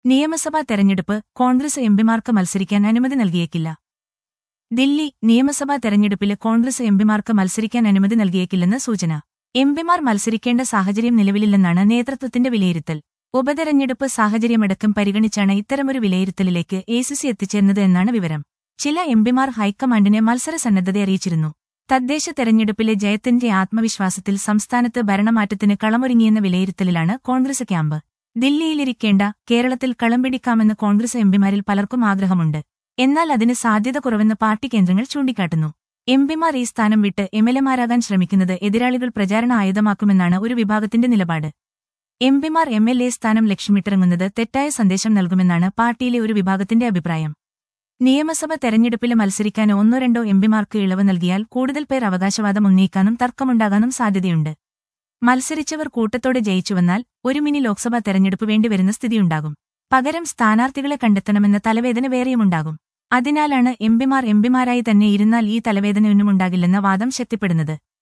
നിയമസഭാ തെരഞ്ഞെടുപ്പ് കോൺഗ്രസ് എംപിമാർക്ക് മത്സരിക്കാൻ അനുമതി നൽകിയേക്കില്ല ദില്ലി നിയമസഭാ തെരഞ്ഞെടുപ്പില് കോൺഗ്രസ് എംപിമാർക്ക് മത്സരിക്കാൻ അനുമതി നൽകിയേക്കില്ലെന്ന് സൂചന എംപിമാർ മത്സരിക്കേണ്ട സാഹചര്യം നിലവിലില്ലെന്നാണ് നേതൃത്വത്തിന്റെ വിലയിരുത്തൽ ഉപതെരഞ്ഞെടുപ്പ് സാഹചര്യമടക്കം പരിഗണിച്ചാണ് ഇത്തരമൊരു വിലയിരുത്തലിലേക്ക് എസിസി എത്തിച്ചേർന്നത് എന്നാണ് വിവരം ചില എംപിമാർ ഹൈക്കമാൻഡിനെ മത്സരസന്നദ്ധത അറിയിച്ചിരുന്നു തദ്ദേശ തെരഞ്ഞെടുപ്പിലെ ജയത്തിന്റെ ആത്മവിശ്വാസത്തിൽ സംസ്ഥാനത്ത് ഭരണമാറ്റത്തിന് കളമൊരുങ്ങിയെന്ന വിലയിരുത്തലിലാണ് കോൺഗ്രസ് ക്യാമ്പ് ദില്ലിയിലിരിക്കേണ്ട കേരളത്തിൽ കളം പിടിക്കാമെന്ന് കോൺഗ്രസ് എംപിമാരിൽ പലർക്കും ആഗ്രഹമുണ്ട് എന്നാൽ അതിന് സാധ്യത കുറവെന്ന് പാർട്ടി കേന്ദ്രങ്ങൾ ചൂണ്ടിക്കാട്ടുന്നു എംപിമാർ ഈ സ്ഥാനം വിട്ട് എംഎൽഎമാരാകാൻ ശ്രമിക്കുന്നത് എതിരാളികൾ പ്രചാരണ ആയുധമാക്കുമെന്നാണ് ഒരു വിഭാഗത്തിന്റെ നിലപാട് എംപിമാർ എം എൽ എ സ്ഥാനം ലക്ഷ്യമിട്ടിറങ്ങുന്നത് തെറ്റായ സന്ദേശം നൽകുമെന്നാണ് പാർട്ടിയിലെ ഒരു വിഭാഗത്തിന്റെ അഭിപ്രായം നിയമസഭ തെരഞ്ഞെടുപ്പിൽ മത്സരിക്കാൻ ഒന്നോ രണ്ടോ എംപിമാർക്ക് ഇളവ് നൽകിയാൽ കൂടുതൽ പേർ അവകാശവാദം ഉന്നയിക്കാനും തർക്കമുണ്ടാകാനും സാധ്യതയുണ്ട് മത്സരിച്ചവർ കൂട്ടത്തോടെ ജയിച്ചുവന്നാൽ ഒരു മിനി ലോക്സഭാ തെരഞ്ഞെടുപ്പ് വേണ്ടിവരുന്ന സ്ഥിതിയുണ്ടാകും പകരം സ്ഥാനാർത്ഥികളെ കണ്ടെത്തണമെന്ന തലവേദന വേറെയുമുണ്ടാകും അതിനാലാണ് എംപിമാർ എംപിമാരായി തന്നെ ഇരുന്നാൽ ഈ തലവേദനയൊന്നുമുണ്ടാകില്ലെന്ന വാദം ശക്തിപ്പെടുന്നത്